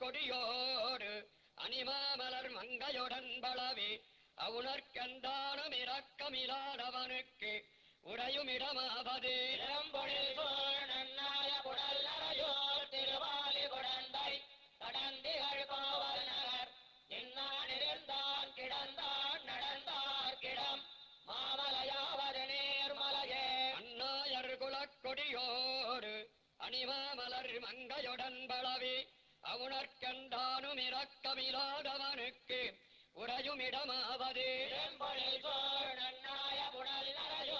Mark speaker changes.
Speaker 1: குலக்கொடியோடு அணிமாமலர் மங்கையுடன் பலவி அவுணர்கந்தானும் இரக்கமில்லாதவனுக்கு உடையுமிடமாவது
Speaker 2: இளம்பொழில் சூழ் நன்னாய புடல் நரையோர் திருவாலி குடந்தை கடந்திகள் கோவல் நகர் நின்னானிருந்தான் கிடந்தான் நடந்தார் கிடம் மாமலையாவது நீர்மலையே
Speaker 1: அந்நாயர் குலக்கொடியோடு அணிமாமலர் மங்கையுடன் பலவி அவுணர்கந்தானும் இரக்கமில்லாதவனுக்கு உறையுமிடமாவது
Speaker 2: இளம்பொழில் சூழ் நன்னாய புடல் நரையோர்